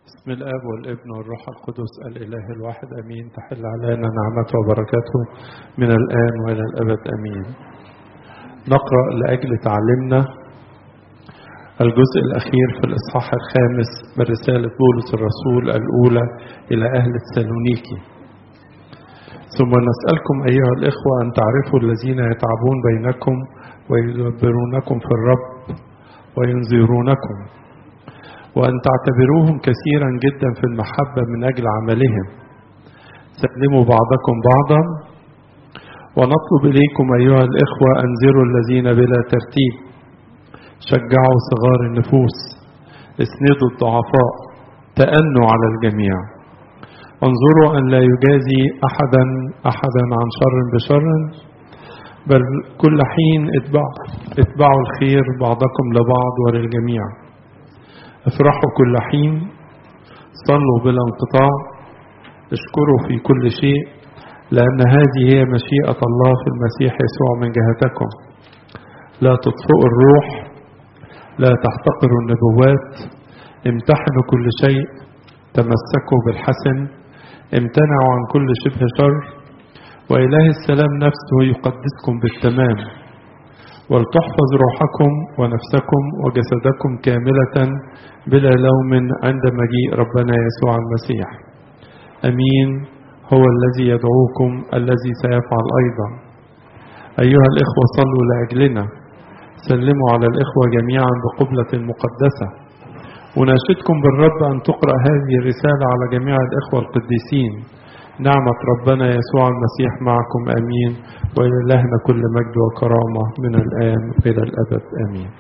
بسم الاب والابن والروح القدس الاله الواحد امين تحل علينا نعمته وبركاته من الان والى الابد امين نقرا لاجل تعلمنا الجزء الاخير في الاصحاح الخامس من رساله بولس الرسول الاولى الى اهل السالونيكي ثم نسالكم ايها الاخوه ان تعرفوا الذين يتعبون بينكم ويدبرونكم في الرب وينذرونكم وأن تعتبروهم كثيرا جدا في المحبة من أجل عملهم سلموا بعضكم بعضا ونطلب إليكم أيها الإخوة أنذروا الذين بلا ترتيب شجعوا صغار النفوس اسندوا الضعفاء تأنوا على الجميع انظروا أن لا يجازي أحدا أحدا عن شر بشر بل كل حين اتبعوا اتبعوا الخير بعضكم لبعض وللجميع افرحوا كل حين صلوا بلا انقطاع اشكروا في كل شيء لأن هذه هي مشيئة الله في المسيح يسوع من جهتكم لا تطفئوا الروح لا تحتقروا النبوات امتحنوا كل شيء تمسكوا بالحسن امتنعوا عن كل شبه شر وإله السلام نفسه يقدسكم بالتمام ولتحفظ روحكم ونفسكم وجسدكم كاملة بلا لوم عند مجيء ربنا يسوع المسيح أمين هو الذي يدعوكم الذي سيفعل أيضا أيها الإخوة صلوا لأجلنا سلموا على الإخوة جميعا بقبلة مقدسة وناشدكم بالرب أن تقرأ هذه الرسالة على جميع الإخوة القديسين نعمة ربنا يسوع المسيح معكم أمين وإلهنا كل مجد وكرامة من الآن إلى الأبد آمين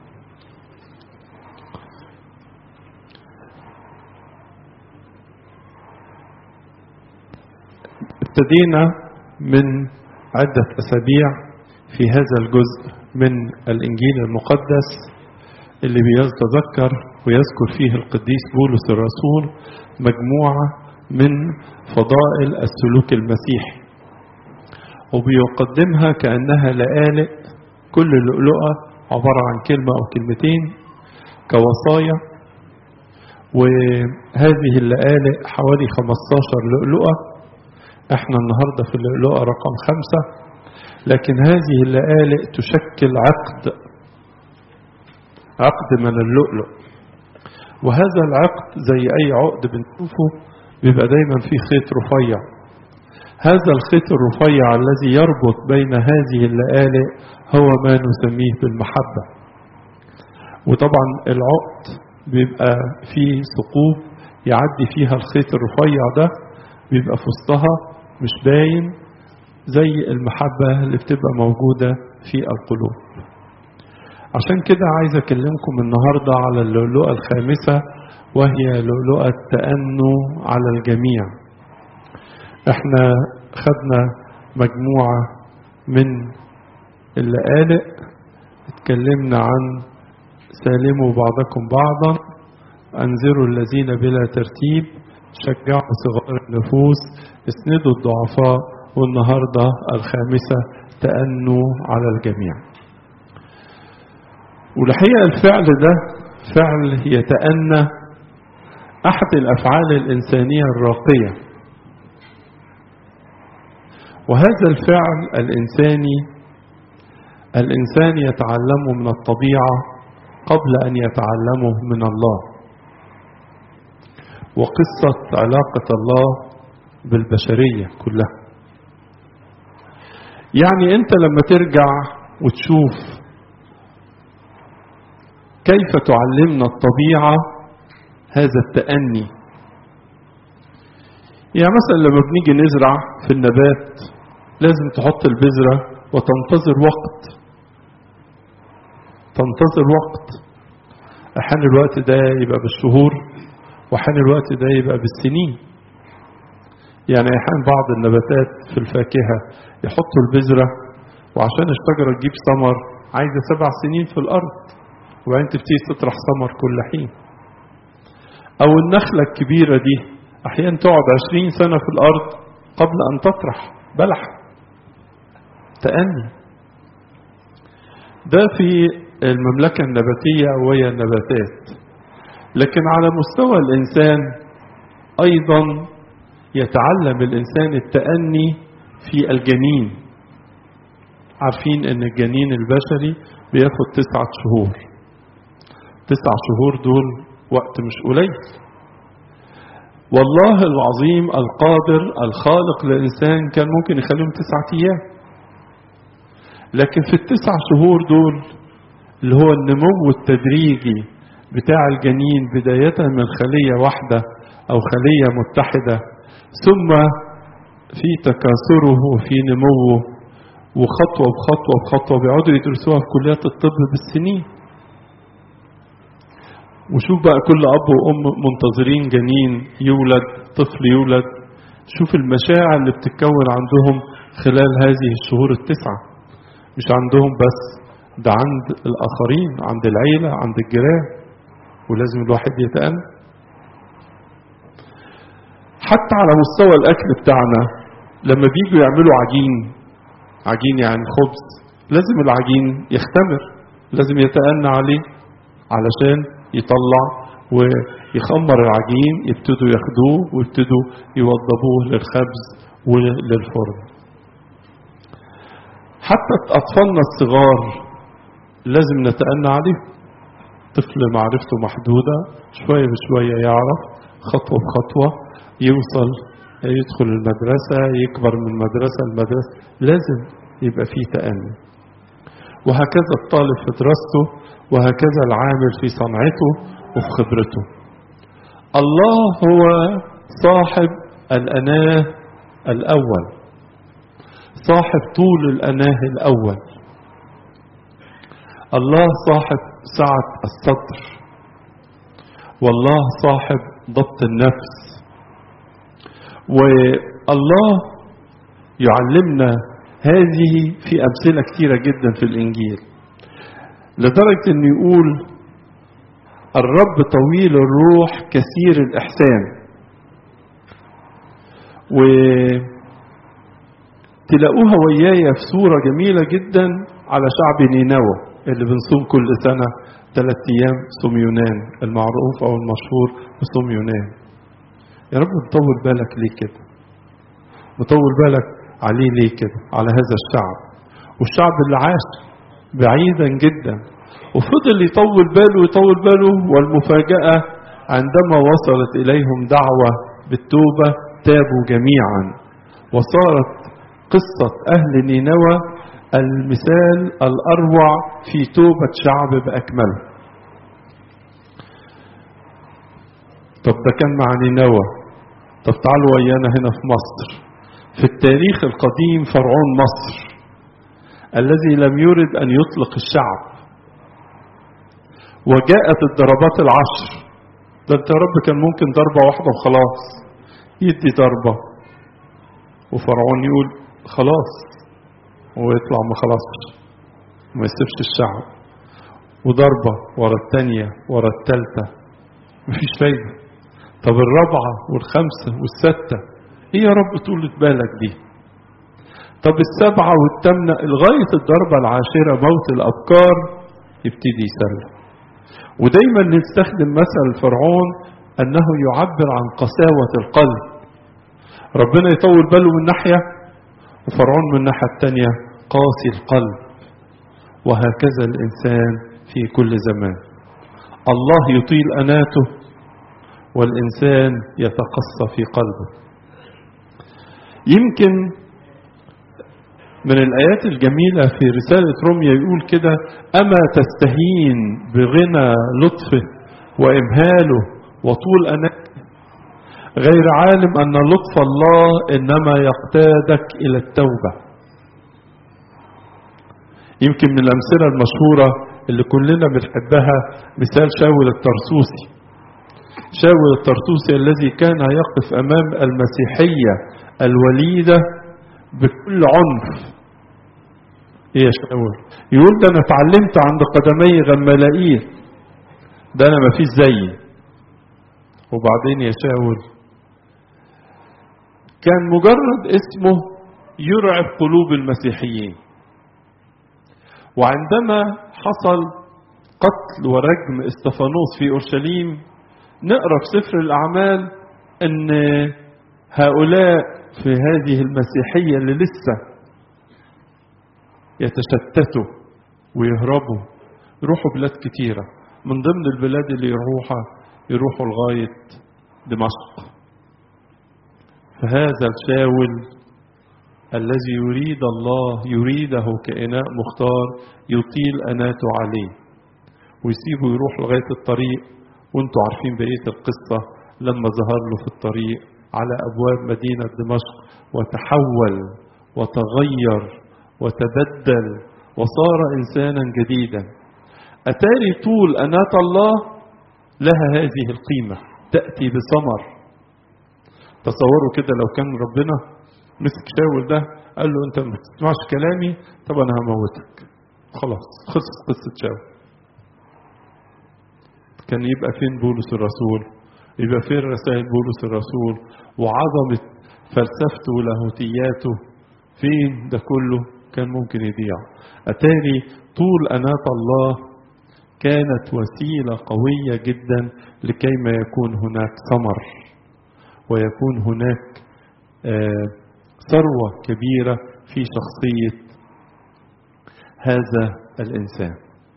ابتدينا من عدة أسابيع في هذا الجزء من الإنجيل المقدس اللي بيتذكر ويذكر فيه القديس بولس الرسول مجموعة من فضائل السلوك المسيحي وبيقدمها كأنها لآلئ كل لؤلؤة عبارة عن كلمة أو كلمتين كوصايا وهذه اللآلئ حوالي 15 لؤلؤة احنا النهاردة في اللؤلؤة رقم خمسة لكن هذه اللآلئ تشكل عقد عقد من اللؤلؤ وهذا العقد زي أي عقد بنشوفه بيبقى دايما فيه خيط رفيع هذا الخيط الرفيع الذي يربط بين هذه اللآلئ هو ما نسميه بالمحبة وطبعا العقد بيبقى فيه ثقوب يعدي فيها الخيط الرفيع ده بيبقى في وسطها مش باين زي المحبة اللي بتبقى موجودة في القلوب عشان كده عايز أكلمكم النهاردة على اللؤلؤة الخامسة وهي لؤلؤة تأنو على الجميع احنا خدنا مجموعة من اللآلئ اتكلمنا عن سالموا بعضكم بعضا انذروا الذين بلا ترتيب شجعوا صغار النفوس اسندوا الضعفاء والنهاردة الخامسة تأنوا على الجميع والحقيقة الفعل ده فعل يتأنى أحد الأفعال الإنسانية الراقية وهذا الفعل الإنساني الإنسان يتعلمه من الطبيعة قبل أن يتعلمه من الله وقصة علاقة الله بالبشرية كلها يعني أنت لما ترجع وتشوف كيف تعلمنا الطبيعة هذا التأني يعني مثلا لما بنيجي نزرع في النبات لازم تحط البذرة وتنتظر وقت تنتظر وقت أحيانا الوقت ده يبقى بالشهور وأحيانا الوقت ده يبقى بالسنين يعني أحيانا بعض النباتات في الفاكهة يحطوا البذرة وعشان الشجرة تجيب ثمر عايزة سبع سنين في الأرض وبعدين تبتدي تطرح ثمر كل حين أو النخلة الكبيرة دي أحيانا تقعد عشرين سنة في الأرض قبل أن تطرح بلح تأني ده في المملكة النباتية وهي النباتات لكن على مستوى الإنسان أيضا يتعلم الإنسان التأني في الجنين عارفين أن الجنين البشري بياخد تسعة شهور تسع شهور دول وقت مش قليل والله العظيم القادر الخالق للإنسان كان ممكن يخليهم تسعة أيام لكن في التسع شهور دول اللي هو النمو التدريجي بتاع الجنين بداية من خلية واحدة أو خلية متحدة ثم في تكاثره وفي نموه وخطوة بخطوة بخطوة بيقعدوا يدرسوها في كليات الطب بالسنين وشوف بقى كل أب وأم منتظرين جنين يولد طفل يولد شوف المشاعر اللي بتتكون عندهم خلال هذه الشهور التسعة مش عندهم بس ده عند الآخرين عند العيلة عند الجيران ولازم الواحد يتأنى حتى على مستوى الأكل بتاعنا لما بيجوا يعملوا عجين عجين يعني خبز لازم العجين يختمر لازم يتأنى عليه علشان يطلع ويخمر العجين يبتدوا ياخدوه ويبتدوا يوضبوه للخبز وللفرن حتى أطفالنا الصغار لازم نتأنى عليه طفل معرفته محدودة شوية بشوية يعرف خطوة بخطوة يوصل يدخل المدرسة يكبر من مدرسة لمدرسة لازم يبقى فيه تأني وهكذا الطالب في دراسته وهكذا العامل في صنعته وفي خبرته الله هو صاحب الأناه الأول صاحب طول الأناه الأول الله صاحب سعة الصدر والله صاحب ضبط النفس والله يعلمنا هذه في أمثلة كثيرة جدا في الإنجيل لدرجة أن يقول الرب طويل الروح كثير الإحسان وتلاقوها ويايا في صورة جميلة جدا على شعب نينوى اللي بنصوم كل سنة ثلاث أيام صوم يونان المعروف أو المشهور بصوم يونان يا رب مطول بالك ليه كده مطول بالك عليه ليه كده على هذا الشعب والشعب اللي عاش بعيدا جدا وفضل يطول باله يطول باله والمفاجأة عندما وصلت إليهم دعوة بالتوبة تابوا جميعا وصارت قصة أهل نينوى المثال الأروع في توبة شعب بأكمله طب ده كان مع نينوى طب تعالوا ويانا هنا في مصر في التاريخ القديم فرعون مصر الذي لم يرد أن يطلق الشعب وجاءت الضربات العشر ده انت يا رب كان ممكن ضربة واحدة وخلاص يدي ضربة وفرعون يقول خلاص ويطلع ما خلاصش ما يسيبش الشعب وضربة ورا التانية ورا التالتة مفيش فايدة طب الرابعة والخمسة والستة ايه يا رب طولة بالك دي طب السبعة والثامنة لغاية الضربة العاشرة موت الأبكار يبتدي يسلم ودايما نستخدم مثل فرعون أنه يعبر عن قساوة القلب ربنا يطول باله من ناحية وفرعون من الناحية الثانية قاسي القلب وهكذا الإنسان في كل زمان الله يطيل أناته والإنسان يتقصى في قلبه يمكن من الآيات الجميلة في رسالة روميا يقول كده أما تستهين بغنى لطفه وإمهاله وطول أناته غير عالم أن لطف الله إنما يقتادك إلى التوبة يمكن من الأمثلة المشهورة اللي كلنا بنحبها مثال شاول الترسوسي شاول الترسوسي الذي كان يقف أمام المسيحية الوليدة بكل عنف ايه يا شاول يقول ده انا اتعلمت عند قدمي غمالائيل ده انا ما فيش زيي وبعدين يا شاول كان مجرد اسمه يرعب قلوب المسيحيين وعندما حصل قتل ورجم استفانوس في اورشليم نقرا في سفر الاعمال ان هؤلاء في هذه المسيحيه اللي لسه يتشتتوا ويهربوا يروحوا بلاد كتيره من ضمن البلاد اللي يروحها يروحوا لغايه دمشق فهذا الشاول الذي يريد الله يريده كإناء مختار يطيل أناته عليه ويسيبه يروح لغاية الطريق وانتوا عارفين بقية القصة لما ظهر له في الطريق على أبواب مدينة دمشق وتحول وتغير وتبدل وصار إنسانا جديدا أتاري طول أناة الله لها هذه القيمة تأتي بثمر تصوروا كده لو كان ربنا مسك شاول ده قال له انت ما بتسمعش كلامي طب انا هموتك خلاص خلصت قصه شاول كان يبقى فين بولس الرسول يبقى فين رسائل بولس الرسول وعظمه فلسفته ولاهوتياته فين ده كله كان ممكن يضيع اتاري طول اناه الله كانت وسيله قويه جدا لكي ما يكون هناك ثمر ويكون هناك آه ثروة كبيرة في شخصية هذا الإنسان.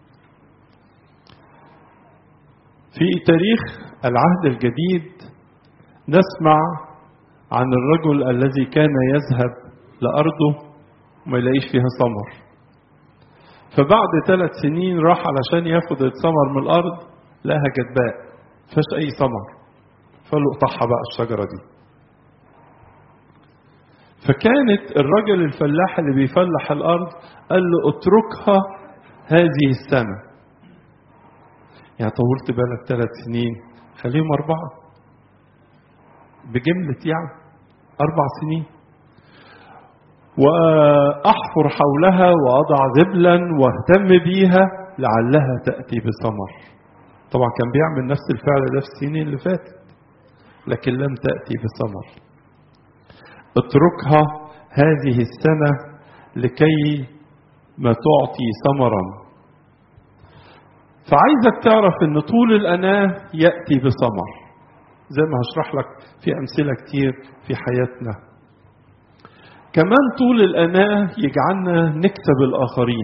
في تاريخ العهد الجديد نسمع عن الرجل الذي كان يذهب لأرضه وما يلاقيش فيها ثمر. فبعد ثلاث سنين راح علشان ياخد الثمر من الأرض لقاها جدباء فيهاش أي ثمر. فقال له اقطعها بقى الشجرة دي. فكانت الرجل الفلاح اللي بيفلح الارض قال له اتركها هذه السنه يعني طولت بالك ثلاث سنين خليهم اربعه بجمله يعني اربع سنين واحفر حولها واضع ذبلا واهتم بيها لعلها تاتي بثمر طبعا كان بيعمل نفس الفعل ده في السنين اللي فاتت لكن لم تاتي بثمر اتركها هذه السنة لكي ما تعطي ثمرا فعايزك تعرف ان طول الأناة يأتي بثمر زي ما هشرح لك في أمثلة كتير في حياتنا كمان طول الأناة يجعلنا نكسب الآخرين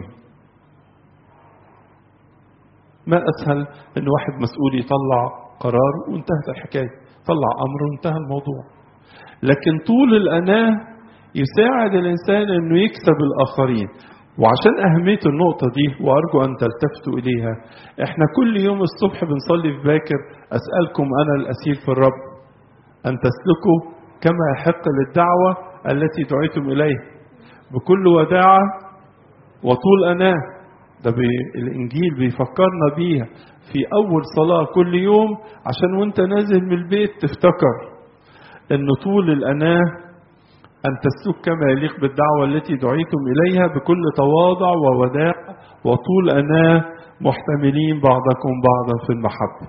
ما أسهل أن واحد مسؤول يطلع قرار وانتهت الحكاية طلع أمر وانتهى الموضوع لكن طول الأناة يساعد الإنسان أنه يكسب الآخرين وعشان أهمية النقطة دي وأرجو أن تلتفتوا إليها إحنا كل يوم الصبح بنصلي في باكر أسألكم أنا الأسير في الرب أن تسلكوا كما يحق للدعوة التي دعيتم إليه بكل وداعة وطول أناه ده بي الإنجيل بيفكرنا بيها في أول صلاة كل يوم عشان وانت نازل من البيت تفتكر أن طول الأناه أن تسلك كما يليق بالدعوة التي دعيتم إليها بكل تواضع ووداع وطول أناه محتملين بعضكم بعضا في المحبة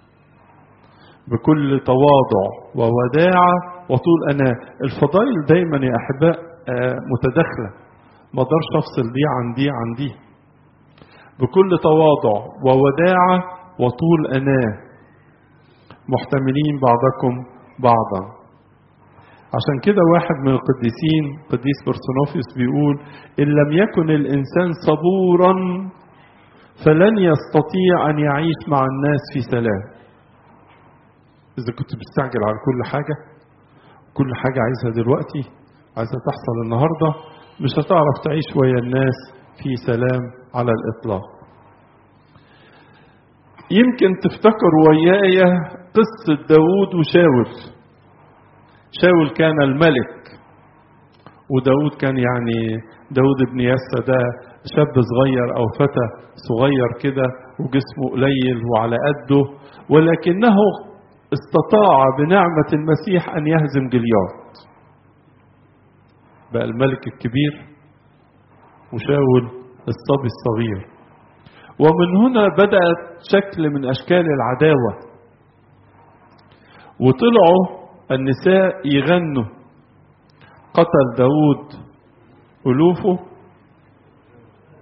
بكل تواضع ووداعة وطول أناه الفضائل دايما يا أحباء متداخلة ما اقدرش أفصل دي عن دي عن دي بكل تواضع ووداعة وطول أناه محتملين بعضكم بعضا عشان كده واحد من القديسين قديس برسونوفيوس بيقول إن لم يكن الإنسان صبورا فلن يستطيع أن يعيش مع الناس في سلام إذا كنت بتستعجل على كل حاجة كل حاجة عايزها دلوقتي عايزها تحصل النهاردة مش هتعرف تعيش ويا الناس في سلام على الإطلاق يمكن تفتكر ويايا قصة داود وشاول شاول كان الملك وداود كان يعني داود بن يسى ده شاب صغير أو فتى صغير كده وجسمه قليل وعلى قده ولكنه استطاع بنعمة المسيح أن يهزم جليات بقى الملك الكبير وشاول الصبي الصغير ومن هنا بدأت شكل من أشكال العداوة وطلعوا النساء يغنوا قتل داود ألوفه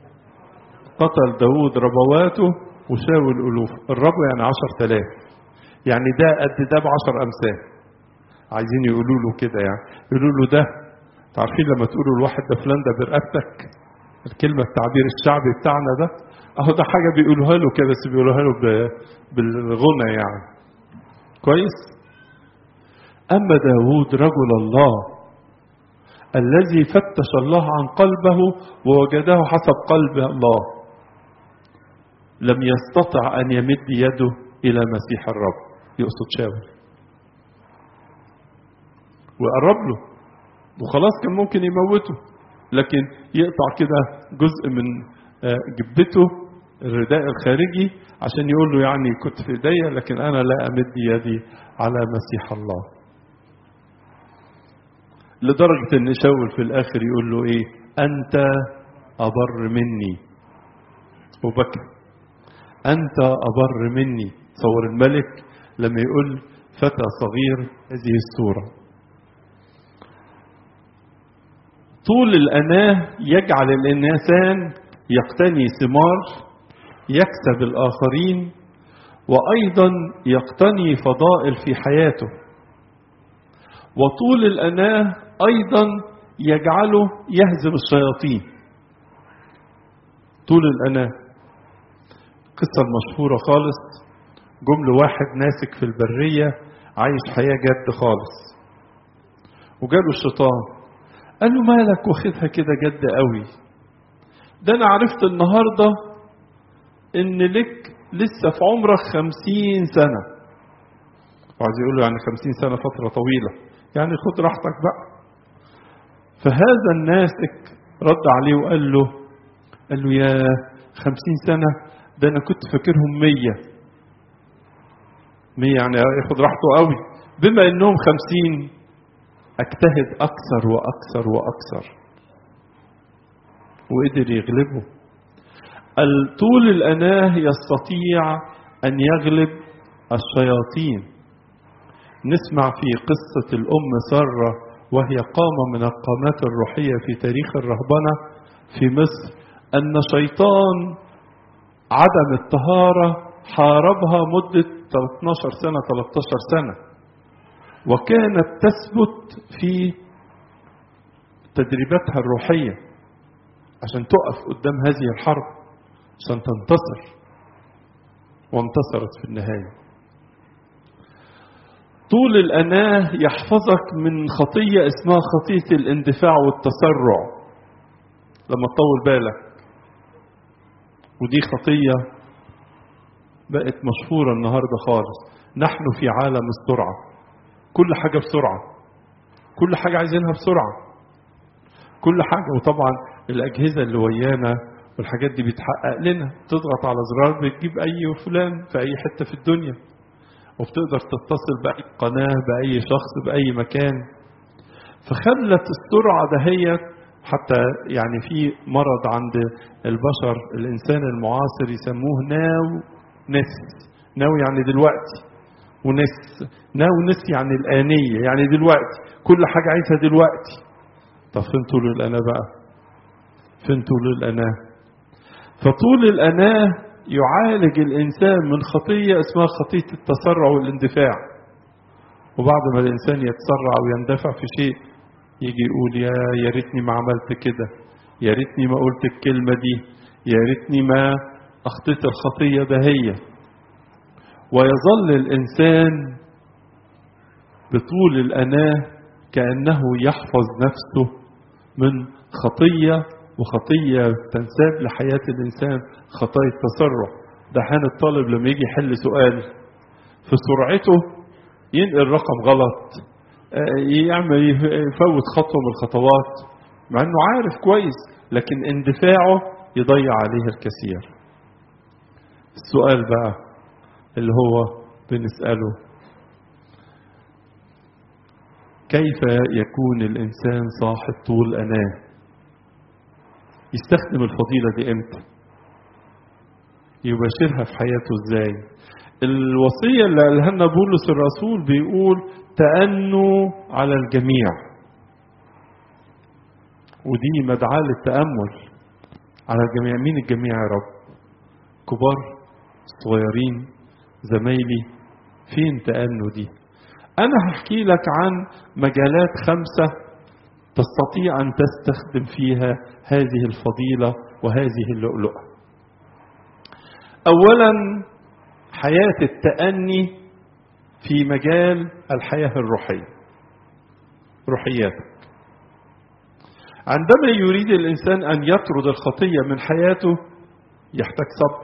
قتل داود ربواته وشاول ألوفه الربو يعني عشر تلاف يعني ده قد ده بعشر أمثال عايزين يقولوا له كده يعني يقولوا له ده عارفين لما تقولوا الواحد ده فلان ده برقبتك الكلمة التعبير الشعبي بتاعنا ده اهو ده حاجة بيقولوها له كده بس بيقولوها له بالغنى يعني كويس أما داود رجل الله الذي فتش الله عن قلبه ووجده حسب قلب الله لم يستطع أن يمد يده إلى مسيح الرب يقصد شاول وقرب له وخلاص كان ممكن يموته لكن يقطع كده جزء من جبته الرداء الخارجي عشان يقول له يعني كنت في ايديا لكن انا لا امد يدي على مسيح الله لدرجة ان شاول في الاخر يقول له ايه انت ابر مني وبكى انت ابر مني تصور الملك لما يقول فتى صغير هذه الصورة طول الأناة يجعل الإنسان يقتني ثمار يكسب الآخرين وأيضا يقتني فضائل في حياته وطول الأناة أيضا يجعله يهزم الشياطين طول الأناة قصة المشهورة خالص جمل واحد ناسك في البرية عايش حياة جد خالص وجاله الشيطان قال له مالك واخدها كده جد قوي ده انا عرفت النهارده ان لك لسه في عمرك خمسين سنة وعايز يقول له يعني خمسين سنة فترة طويلة يعني خد راحتك بقى فهذا الناسك رد عليه وقال له قال له يا خمسين سنة ده أنا كنت فاكرهم مية مية يعني ياخد راحته قوي بما إنهم خمسين أجتهد أكثر وأكثر وأكثر وقدر يغلبه طول الأناه يستطيع أن يغلب الشياطين نسمع في قصة الأم سارة وهي قامة من القامات الروحية في تاريخ الرهبنة في مصر أن شيطان عدم الطهارة حاربها مدة 12 سنة 13 سنة وكانت تثبت في تدريباتها الروحية عشان تقف قدام هذه الحرب عشان تنتصر وانتصرت في النهاية طول الأناة يحفظك من خطية اسمها خطية الاندفاع والتسرع لما تطول بالك ودي خطية بقت مشهورة النهاردة خالص نحن في عالم السرعة كل حاجة بسرعة كل حاجة عايزينها بسرعة كل حاجة وطبعا الأجهزة اللي ويانا والحاجات دي بتحقق لنا تضغط على زرار بتجيب أي فلان في أي حتة في الدنيا وبتقدر تتصل بأي قناة بأي شخص بأي مكان فخلت السرعة دهيت حتى يعني في مرض عند البشر الإنسان المعاصر يسموه ناو نس ناو يعني دلوقتي ونس ناو نس يعني الآنية يعني دلوقتي كل حاجة عايزها دلوقتي طب فين طول الأناة بقى فين طول الأناة فطول الأناة يعالج الإنسان من خطية اسمها خطية التسرع والاندفاع وبعد ما الإنسان يتسرع ويندفع في شيء يجي يقول يا يا ريتني ما عملت كده يا ريتني ما قلت الكلمة دي يا ريتني ما أخطيت الخطية دهية ويظل الإنسان بطول الأناة كأنه يحفظ نفسه من خطية وخطية تنساب لحياة الإنسان خطايا التسرع ده حين الطالب لما يجي يحل سؤال في سرعته ينقل رقم غلط يعمل يفوت خطوة من الخطوات مع انه عارف كويس لكن اندفاعه يضيع عليه الكثير السؤال بقى اللي هو بنسأله كيف يكون الإنسان صاحب طول أناه يستخدم الفضيلة دي امتى يباشرها في حياته ازاي الوصية اللي قالها لنا بولس الرسول بيقول تأنوا على الجميع ودي مدعاة للتأمل على الجميع مين الجميع يا رب كبار صغيرين زمايلي فين تأنوا دي أنا هحكي لك عن مجالات خمسة تستطيع أن تستخدم فيها هذه الفضيلة وهذه اللؤلؤة أولا حياة التأني في مجال الحياة الروحية روحياتك عندما يريد الإنسان أن يطرد الخطية من حياته يحتاج صبر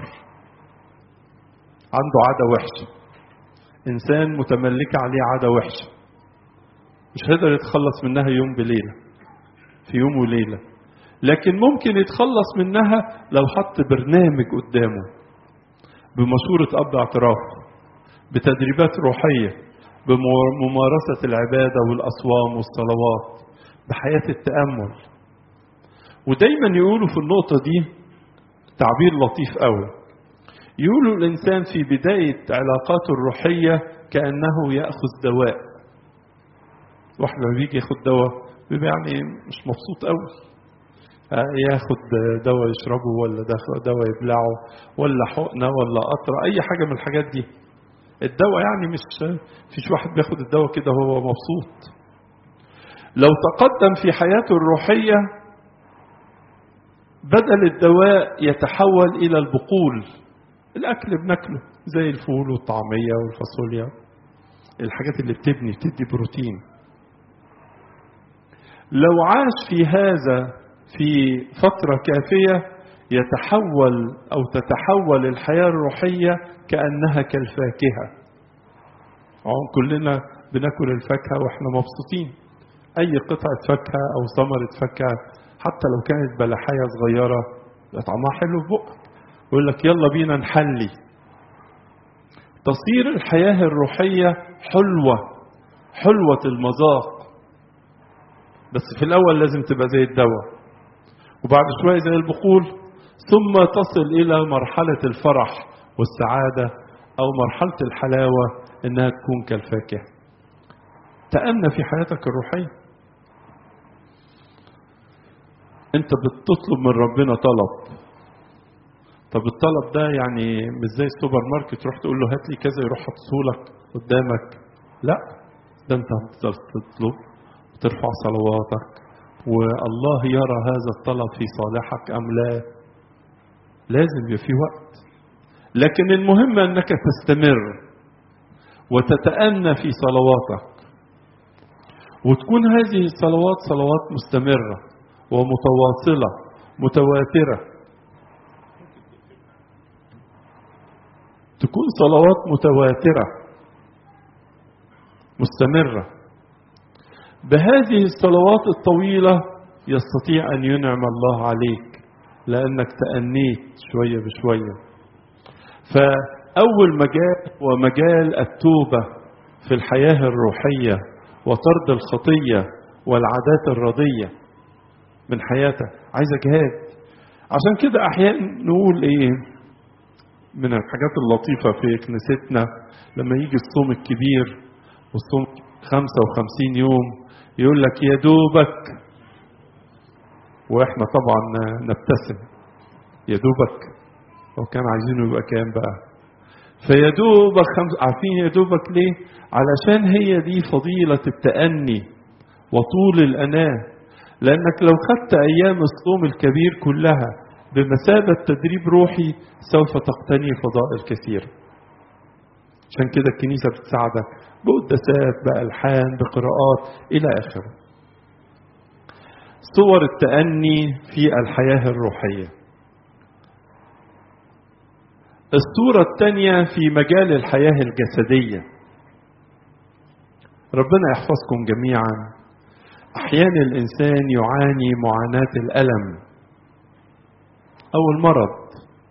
عنده عادة وحشة إنسان متملكة عليه عادة وحشة مش هيقدر يتخلص منها يوم بليلة في يوم وليلة لكن ممكن يتخلص منها لو حط برنامج قدامه بمشورة أب اعتراف بتدريبات روحية بممارسة العبادة والأصوام والصلوات بحياة التأمل ودايما يقولوا في النقطة دي تعبير لطيف قوي يقولوا الإنسان في بداية علاقاته الروحية كأنه يأخذ دواء واحد لما بيجي ياخد دواء بيبقى يعني مش مبسوط قوي ياخد دواء يشربه ولا دواء يبلعه ولا حقنة ولا قطرة أي حاجة من الحاجات دي الدواء يعني مش فيش واحد بياخد الدواء كده وهو مبسوط لو تقدم في حياته الروحية بدل الدواء يتحول إلى البقول الأكل بناكله زي الفول والطعمية والفاصوليا الحاجات اللي بتبني بتدي بروتين لو عاش في هذا في فترة كافية يتحول أو تتحول الحياة الروحية كأنها كالفاكهة كلنا بناكل الفاكهة وإحنا مبسوطين أي قطعة فاكهة أو ثمرة فاكهة حتى لو كانت بلحاية صغيرة طعمها حلو في بقك يقول لك يلا بينا نحلي تصير الحياة الروحية حلوة حلوة المذاق بس في الأول لازم تبقى زي الدواء وبعد شوية زي البقول ثم تصل إلى مرحلة الفرح والسعادة أو مرحلة الحلاوة إنها تكون كالفاكهة تأمن في حياتك الروحية أنت بتطلب من ربنا طلب طب الطلب ده يعني مش زي السوبر ماركت تروح تقول له هات لي كذا يروح حاطه قدامك لا ده انت هتفضل تطلب وترفع صلواتك والله يرى هذا الطلب في صالحك ام لا لازم يبقى في وقت لكن المهم انك تستمر وتتأنى في صلواتك وتكون هذه الصلوات صلوات مستمرة ومتواصلة متواترة تكون صلوات متواترة مستمرة بهذه الصلوات الطويلة يستطيع أن ينعم الله عليك لأنك تأنيت شوية بشوية فأول مجال هو مجال التوبة في الحياة الروحية وطرد الخطية والعادات الرضية من حياتك عايزة جهاد عشان كده أحيانا نقول إيه من الحاجات اللطيفة في كنيستنا لما يجي الصوم الكبير والصوم 55 يوم يقول لك يا دوبك واحنا طبعا نبتسم يا دوبك هو كان عايزينه يبقى كام بقى فيا دوبك خمس عارفين يا دوبك ليه علشان هي دي فضيلة التأني وطول الأناة لأنك لو خدت أيام الصوم الكبير كلها بمثابة تدريب روحي سوف تقتني فضائل كثيرة عشان كده الكنيسة بتساعدك بقداسات بألحان بقراءات إلى آخره صور التأني في الحياة الروحية الصورة الثانية في مجال الحياة الجسدية ربنا يحفظكم جميعا أحيانا الإنسان يعاني معاناة الألم أو المرض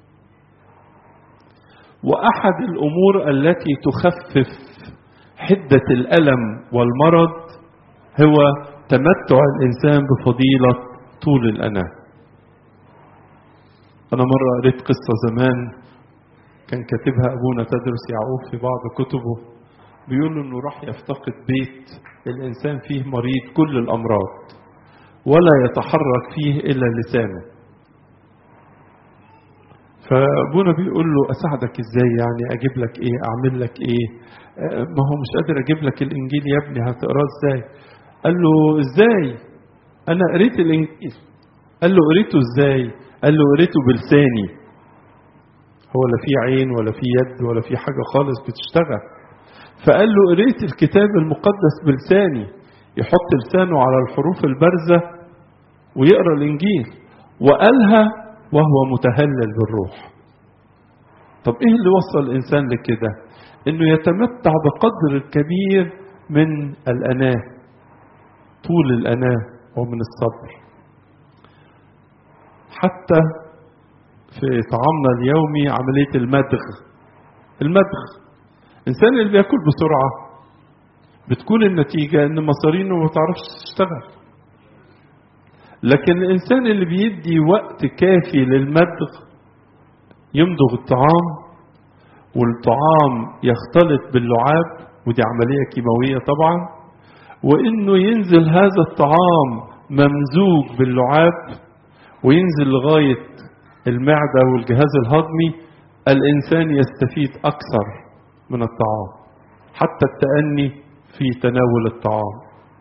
وأحد الأمور التي تخفف حدة الألم والمرض هو تمتع الإنسان بفضيلة طول الأناة أنا مرة قريت قصة زمان كان كاتبها أبونا تدرس يعقوب في بعض كتبه بيقول إنه راح يفتقد بيت الإنسان فيه مريض كل الأمراض ولا يتحرك فيه إلا لسانه فابونا بيقول له اساعدك ازاي يعني اجيب لك ايه اعمل لك ايه ما هو مش قادر اجيب لك الانجيل يا ابني هتقراه ازاي قال له ازاي انا قريت الانجيل قال له قريته ازاي قال له قريته بلساني هو لا في عين ولا في يد ولا في حاجه خالص بتشتغل فقال له قريت الكتاب المقدس بلساني يحط لسانه على الحروف البارزه ويقرا الانجيل وقالها وهو متهلل بالروح طب ايه اللي وصل الانسان لكده انه يتمتع بقدر الكبير من الاناه طول الاناه ومن الصبر حتى في طعامنا اليومي عمليه المدغ المدغ الانسان اللي بياكل بسرعه بتكون النتيجه ان مصارينه ما تعرفش تشتغل لكن الإنسان اللي بيدي وقت كافي للمدغ يمضغ الطعام والطعام يختلط باللعاب ودي عملية كيماوية طبعا وإنه ينزل هذا الطعام ممزوج باللعاب وينزل لغاية المعدة والجهاز الهضمي الإنسان يستفيد أكثر من الطعام حتى التأني في تناول الطعام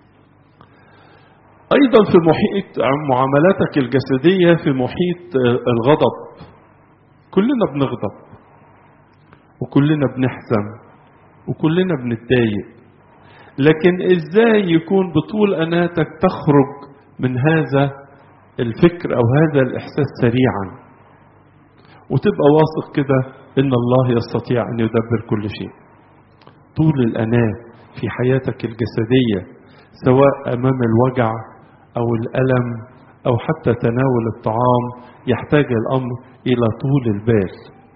أيضا في محيط معاملاتك الجسدية في محيط الغضب كلنا بنغضب وكلنا بنحزن وكلنا بنتضايق لكن ازاي يكون بطول اناتك تخرج من هذا الفكر او هذا الاحساس سريعا وتبقى واثق كده ان الله يستطيع ان يدبر كل شيء طول الاناه في حياتك الجسديه سواء امام الوجع او الالم او حتى تناول الطعام يحتاج الامر الى طول البال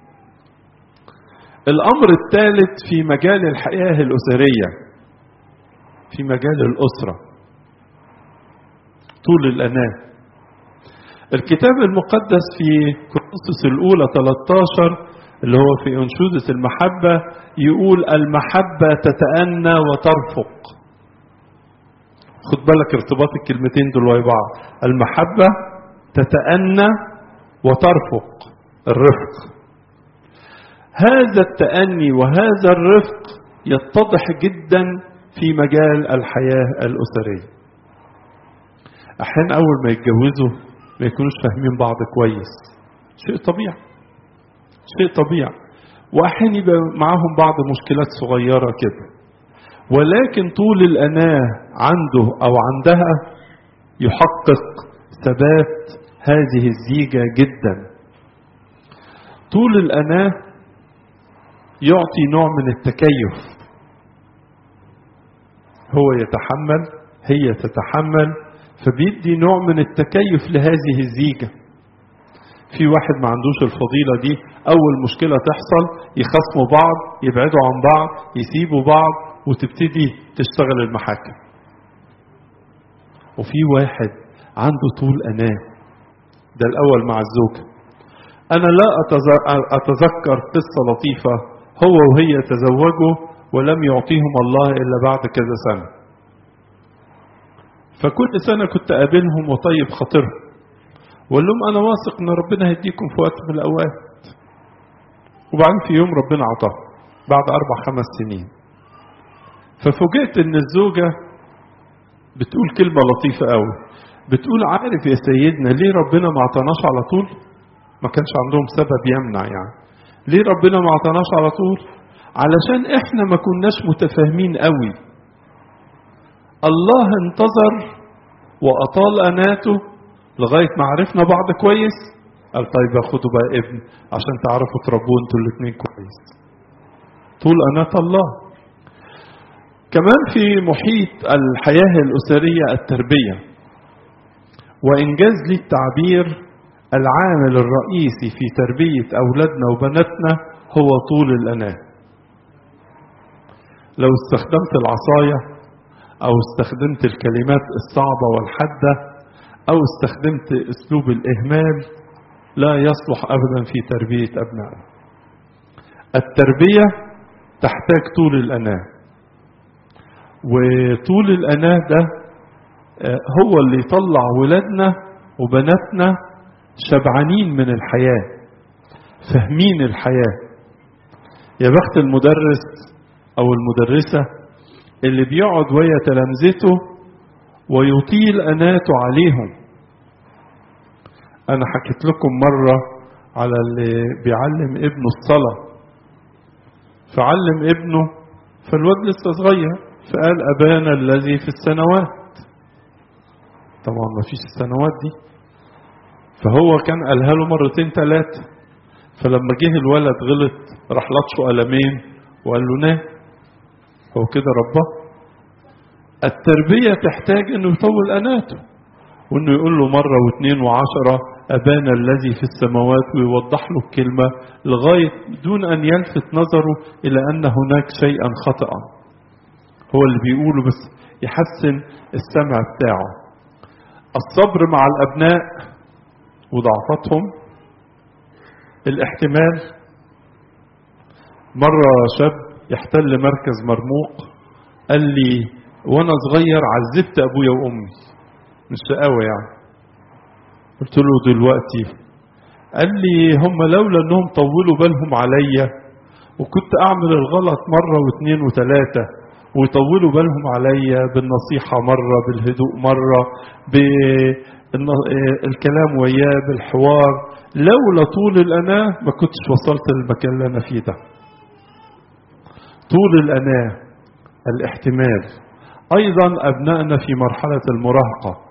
الامر الثالث في مجال الحياه الاسريه في مجال الاسره طول الاناه الكتاب المقدس في كورنثوس الاولى 13 اللي هو في انشوده المحبه يقول المحبه تتأنى وترفق خد بالك ارتباط الكلمتين دول ويا بعض المحبة تتأنى وترفق الرفق هذا التأني وهذا الرفق يتضح جدا في مجال الحياة الأسرية أحيانا أول ما يتجوزوا ما يكونوش فاهمين بعض كويس شيء طبيعي شيء طبيعي وأحيانا يبقى معاهم بعض مشكلات صغيرة كده ولكن طول الأناة عنده أو عندها يحقق ثبات هذه الزيجة جدا طول الأناة يعطي نوع من التكيف هو يتحمل هي تتحمل فبيدي نوع من التكيف لهذه الزيجة في واحد ما عندوش الفضيلة دي أول مشكلة تحصل يخصموا بعض يبعدوا عن بعض يسيبوا بعض وتبتدي تشتغل المحاكم وفي واحد عنده طول أناه ده الأول مع الزوجة أنا لا أتذكر قصة لطيفة هو وهي تزوجوا ولم يعطيهم الله إلا بعد كذا سنة فكل سنة كنت أقابلهم وطيب خاطرهم وأقول لهم أنا واثق إن ربنا هيديكم في وقت من الأوقات وبعدين في يوم ربنا عطاه بعد أربع خمس سنين ففوجئت ان الزوجة بتقول كلمة لطيفة قوي بتقول عارف يا سيدنا ليه ربنا ما عطاناش على طول ما كانش عندهم سبب يمنع يعني ليه ربنا ما عطاناش على طول علشان احنا ما كناش متفاهمين قوي الله انتظر واطال اناته لغايه ما عرفنا بعض كويس قال طيب خدوا بقى ابن عشان تعرفوا تربوه انتوا الاثنين كويس طول اناه الله كمان في محيط الحياة الأسرية التربية وإنجاز لي التعبير العامل الرئيسي في تربية أولادنا وبناتنا هو طول الأناة لو استخدمت العصاية أو استخدمت الكلمات الصعبة والحادة أو استخدمت أسلوب الإهمال لا يصلح أبدا في تربية أبنائنا التربية تحتاج طول الأناه وطول الأناة ده هو اللي يطلع ولادنا وبناتنا شبعانين من الحياة فاهمين الحياة يا بخت المدرس أو المدرسة اللي بيقعد ويا تلامذته ويطيل أناته عليهم أنا حكيت لكم مرة على اللي بيعلم ابنه الصلاة فعلم ابنه فالواد لسه صغير فقال أبانا الذي في السنوات طبعا ما فيش السنوات دي فهو كان قالها له مرتين ثلاثة فلما جه الولد غلط راح لطشه قلمين وقال له نام هو كده رباه التربية تحتاج انه يطول اناته وانه يقول له مرة واثنين وعشرة أبانا الذي في السماوات ويوضح له الكلمة لغاية دون أن يلفت نظره إلى أن هناك شيئا خطأ هو اللي بيقوله بس يحسن السمع بتاعه الصبر مع الأبناء وضعفتهم الاحتمال مرة شاب يحتل مركز مرموق قال لي وانا صغير عذبت ابويا وامي مش شقاوة يعني قلت له دلوقتي قال لي هم لولا انهم طولوا بالهم عليا وكنت اعمل الغلط مرة واثنين وثلاثة ويطولوا بالهم عليا بالنصيحة مرة بالهدوء مرة بالكلام وياه بالحوار لولا طول الأناة ما كنتش وصلت للمكان اللي أنا فيه ده طول الأناة الاحتمال أيضا أبنائنا في مرحلة المراهقة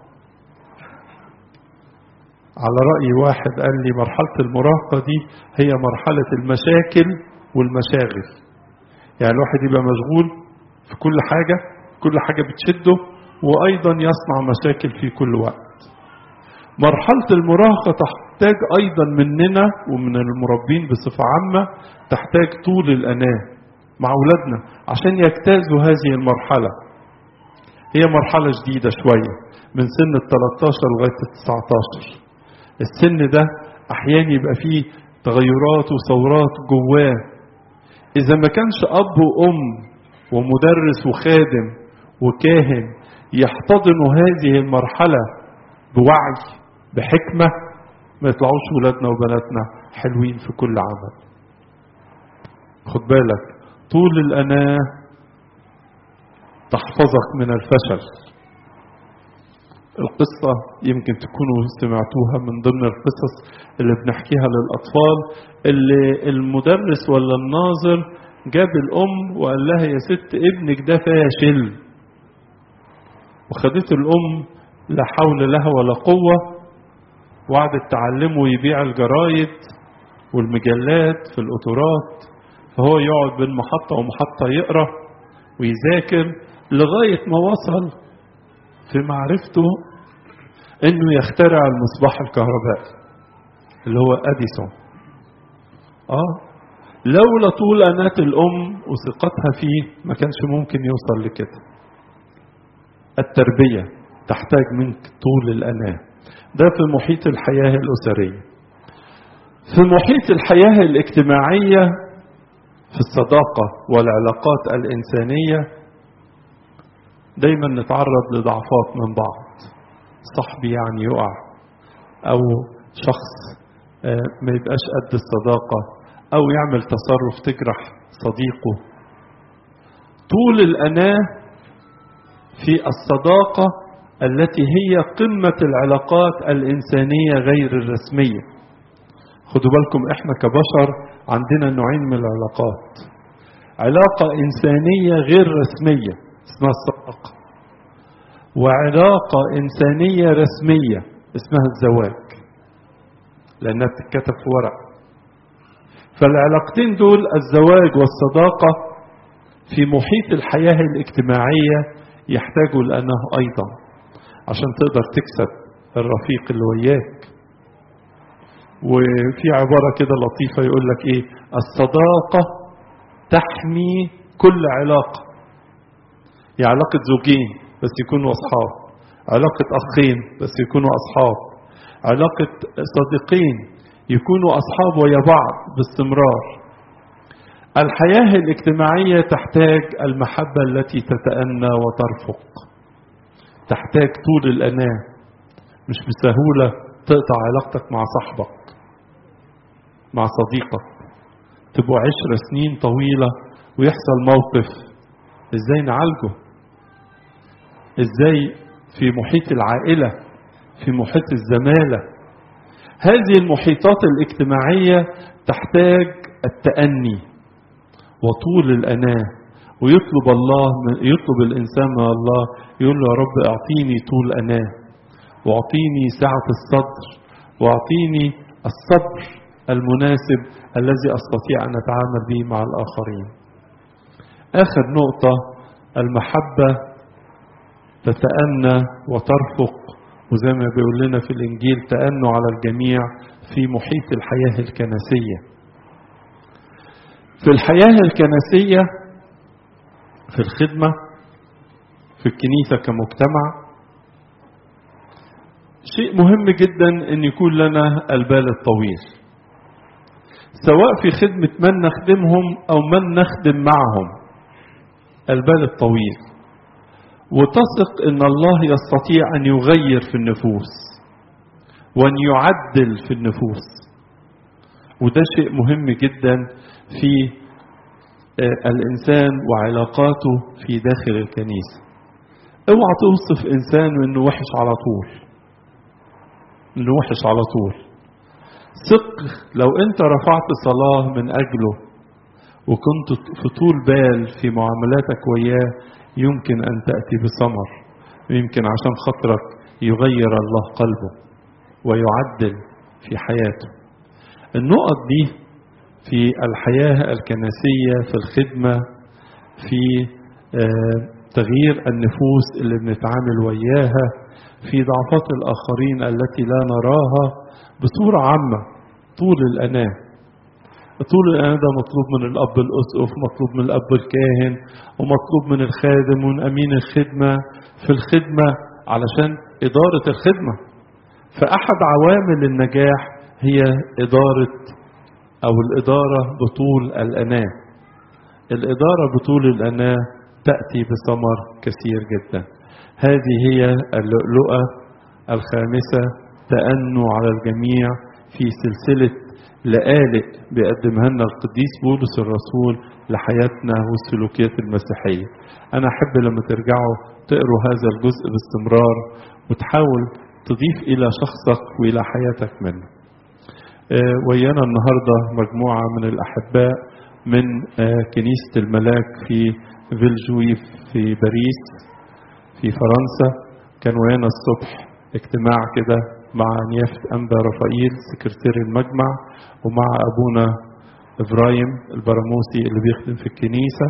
على رأي واحد قال لي مرحلة المراهقة دي هي مرحلة المشاكل والمشاغل يعني الواحد يبقى مشغول في كل حاجة كل حاجة بتشده وأيضا يصنع مشاكل في كل وقت مرحلة المراهقة تحتاج أيضا مننا ومن المربين بصفة عامة تحتاج طول الأناة مع أولادنا عشان يجتازوا هذه المرحلة هي مرحلة جديدة شوية من سن ال 13 لغاية ال 19 السن ده أحيانا يبقى فيه تغيرات وثورات جواه إذا ما كانش أب وأم ومدرس وخادم وكاهن يحتضنوا هذه المرحلة بوعي بحكمة ما يطلعوش ولادنا وبناتنا حلوين في كل عمل خد بالك طول الأناة تحفظك من الفشل القصة يمكن تكونوا سمعتوها من ضمن القصص اللي بنحكيها للأطفال اللي المدرس ولا الناظر جاب الأم وقال لها يا ست ابنك ده فاشل وخدته الأم لا حول لها ولا قوة وقعدت تعلمه يبيع الجرايد والمجلات في القطورات فهو يقعد بين محطة ومحطة يقرأ ويذاكر لغاية ما وصل في معرفته انه يخترع المصباح الكهربائي اللي هو اديسون اه لولا طول انات الام وثقتها فيه ما كانش ممكن يوصل لكده التربيه تحتاج منك طول الاناه ده في محيط الحياه الاسريه في محيط الحياه الاجتماعيه في الصداقه والعلاقات الانسانيه دايما نتعرض لضعفات من بعض صاحبي يعني يقع او شخص ما يبقاش قد الصداقة او يعمل تصرف تجرح صديقه طول الأناة في الصداقة التي هي قمة العلاقات الإنسانية غير الرسمية خدوا بالكم احنا كبشر عندنا نوعين من العلاقات علاقة إنسانية غير رسمية اسمها الصداقة وعلاقة إنسانية رسمية اسمها الزواج لأنها بتتكتب في ورق فالعلاقتين دول الزواج والصداقة في محيط الحياة الاجتماعية يحتاجوا لأنه أيضا عشان تقدر تكسب الرفيق اللي وياك وفي عبارة كده لطيفة يقول لك إيه الصداقة تحمي كل علاقة هي علاقة زوجين بس يكونوا أصحاب علاقة أخين بس يكونوا أصحاب علاقة صديقين يكونوا أصحاب ويا بعض باستمرار الحياة الاجتماعية تحتاج المحبة التي تتأنى وترفق تحتاج طول الأناة مش بسهولة تقطع علاقتك مع صاحبك مع صديقك تبقوا عشرة سنين طويلة ويحصل موقف ازاي نعالجه ازاي في محيط العائلة في محيط الزمالة هذه المحيطات الاجتماعية تحتاج التأني وطول الأناة ويطلب الله يطلب الإنسان من الله يقول له يا رب أعطيني طول أناة واعطيني سعة الصدر واعطيني الصبر المناسب الذي أستطيع أن أتعامل به مع الآخرين آخر نقطة المحبة تتأنى وترفق وزي ما بيقول لنا في الإنجيل تأنوا على الجميع في محيط الحياة الكنسية في الحياة الكنسية في الخدمة في الكنيسة كمجتمع شيء مهم جدا أن يكون لنا البال الطويل سواء في خدمة من نخدمهم أو من نخدم معهم البال الطويل وتثق ان الله يستطيع ان يغير في النفوس وان يعدل في النفوس وده شيء مهم جدا في الانسان وعلاقاته في داخل الكنيسه اوعى توصف انسان انه وحش على طول انه وحش على طول ثق لو انت رفعت صلاه من اجله وكنت في طول بال في معاملاتك وياه يمكن أن تأتي بثمر ويمكن عشان خاطرك يغير الله قلبه ويعدل في حياته النقط دي في الحياة الكنسية في الخدمة في تغيير النفوس اللي بنتعامل وياها في ضعفات الآخرين التي لا نراها بصورة عامة طول الأناه طول الآن ده مطلوب من الأب الأسقف مطلوب من الأب الكاهن ومطلوب من الخادم ومن أمين الخدمة في الخدمة علشان إدارة الخدمة فأحد عوامل النجاح هي إدارة أو الإدارة بطول الأناة الإدارة بطول الأناة تأتي بثمر كثير جدا هذه هي اللؤلؤة الخامسة تأنوا على الجميع في سلسلة لآلئ بيقدمها لنا القديس بولس الرسول لحياتنا والسلوكيات المسيحية أنا أحب لما ترجعوا تقروا هذا الجزء باستمرار وتحاول تضيف إلى شخصك وإلى حياتك منه ويانا النهاردة مجموعة من الأحباء من كنيسة الملاك في فيلجويف في باريس في فرنسا كان ويانا الصبح اجتماع كده مع نيافة أنبا رفائيل سكرتير المجمع ومع أبونا إبراهيم البراموسي اللي بيخدم في الكنيسة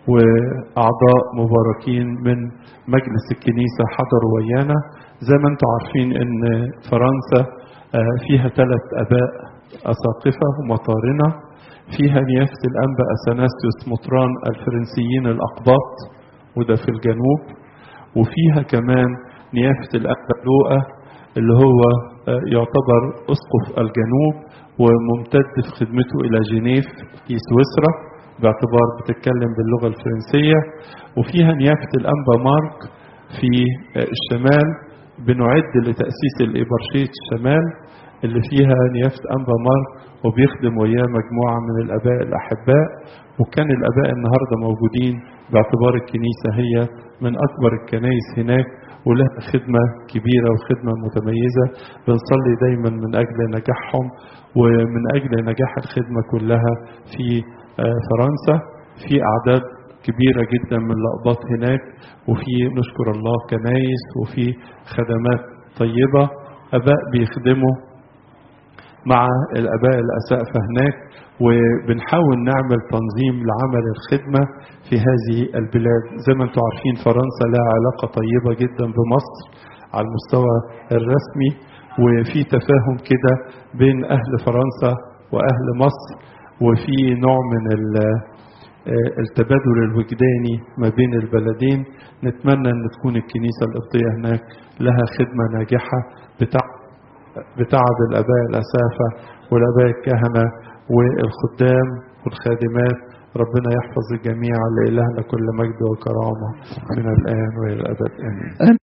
وأعضاء مباركين من مجلس الكنيسة حضروا ويانا زي ما انتم عارفين ان فرنسا فيها ثلاث أباء أساقفة ومطارنة فيها نيافة الأنبا أثناسيوس مطران الفرنسيين الأقباط وده في الجنوب وفيها كمان نيافة الأنبا لوقا اللي هو يعتبر أسقف الجنوب وممتد في خدمته إلى جنيف في سويسرا باعتبار بتتكلم باللغة الفرنسية وفيها نيافة الأنبا مارك في الشمال بنعد لتأسيس الإبرشية الشمال اللي فيها نيافة أنبا مارك وبيخدم وياه مجموعة من الآباء الأحباء وكان الآباء النهاردة موجودين باعتبار الكنيسة هي من أكبر الكنائس هناك ولها خدمة كبيرة وخدمة متميزة بنصلي دايما من أجل نجاحهم ومن أجل نجاح الخدمة كلها في فرنسا في أعداد كبيرة جدا من الأقباط هناك وفي نشكر الله كنايس وفي خدمات طيبة أباء بيخدموا مع الآباء الأسقفة هناك وبنحاول نعمل تنظيم لعمل الخدمة في هذه البلاد زي ما انتم عارفين فرنسا لها علاقة طيبة جدا بمصر على المستوى الرسمي وفي تفاهم كده بين أهل فرنسا وأهل مصر وفي نوع من التبادل الوجداني ما بين البلدين نتمنى أن تكون الكنيسة القبطية هناك لها خدمة ناجحة بتاع بتعب الآباء الأسافة والآباء الكهنة والخدام والخادمات ربنا يحفظ الجميع لإلهنا كل مجد وكرامة من الآن وإلى الأبد آمين